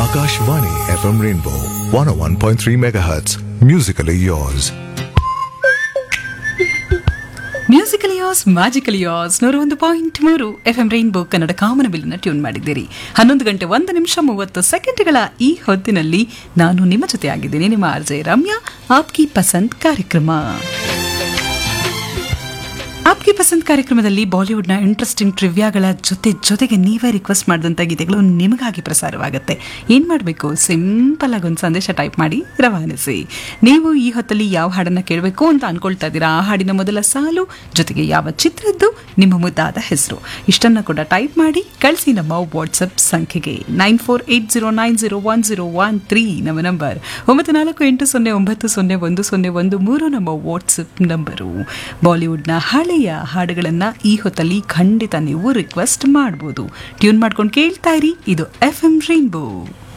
Akashvani FM Rainbow 101.3 MHz. Musically yours. Musical yours magical yours ನೂರ ಒಂದು point ಮೂರು F M rainbow Kannada ಕಾಮನಬಿಲ್ನ tune ಮಾಡಿದ್ದೀರಿ ಹನ್ನೊಂದು ಗಂಟೆ ಒಂದು ನಿಮಿಷ ಮೂವತ್ತು ಸೆಕೆಂಡ್ಗಳ ಈ ಹೊತ್ತಿನಲ್ಲಿ ನಾನು ನಿಮ್ಮ ಜೊತೆ ಆಗಿದ್ದೀನಿ ನಿಮ್ಮ ಆರ್ ಜೆ ರಮ್ಯಾ ಆಪ್ಕಿ ಪಸಂದ್ ಕಾರ್ಯಕ್ರಮ ಆಪ್ಕಿ ಪಸಂದ್ ಕಾರ್ಯಕ್ರಮದಲ್ಲಿ ಬಾಲಿವುಡ್ನ ಇಂಟ್ರೆಸ್ಟಿಂಗ್ ಟ್ರಿವ್ಯಾಗಳ ಜೊತೆ ಜೊತೆಗೆ ನೀವೇ ರಿಕ್ವೆಸ್ಟ್ ಮಾಡಿದಂಥ ಗೀತೆಗಳು ನಿಮಗಾಗಿ ಪ್ರಸಾರವಾಗುತ್ತೆ ಏನು ಮಾಡಬೇಕು ಸಿಂಪಲ್ ಆಗಿ ಒಂದು ಸಂದೇಶ ಟೈಪ್ ಮಾಡಿ ರವಾನಿಸಿ ನೀವು ಈ ಹೊತ್ತಲ್ಲಿ ಯಾವ ಹಾಡನ್ನು ಕೇಳಬೇಕು ಅಂತ ಅನ್ಕೊಳ್ತಾ ಇದ್ದೀರಾ ಆ ಹಾಡಿನ ಮೊದಲ ಸಾಲು ಜೊತೆಗೆ ಯಾವ ಚಿತ್ರದ್ದು ನಿಮ್ಮ ಮುದ್ದಾದ ಹೆಸರು ಇಷ್ಟನ್ನು ಕೂಡ ಟೈಪ್ ಮಾಡಿ ಕಳಿಸಿ ನಮ್ಮ ವಾಟ್ಸಪ್ ಸಂಖ್ಯೆಗೆ nine four eight zero nine zero one zero one three ನಮ್ಮ ನಂಬರ್ ಒಂಬತ್ತು ನಾಲ್ಕು ಎಂಟು ಸೊನ್ನೆ ಒಂಬತ್ತು ಸೊನ್ನೆ ಒಂದು ಸೊನ್ನೆ ಒಂದು ಮೂರು ನಮ್ಮ ವಾಟ್ಸಪ್ ನಂಬರು ಬಾಲಿವುಡ್ನ ಹಳೆಯ ಹಾಡುಗಳನ್ನು ಈ ಹೊತ್ತಲ್ಲಿ ಖಂಡಿತ ನೀವು ರಿಕ್ವೆಸ್ಟ್ ಮಾಡ್ಬೋದು ಟ್ಯೂನ್ ಮಾಡ್ಕೊಂಡು ಕೇಳ್ತಾ ಇರಿ ಇದು ಎಫ್ ಎಂ ರೈನ್ಬೋ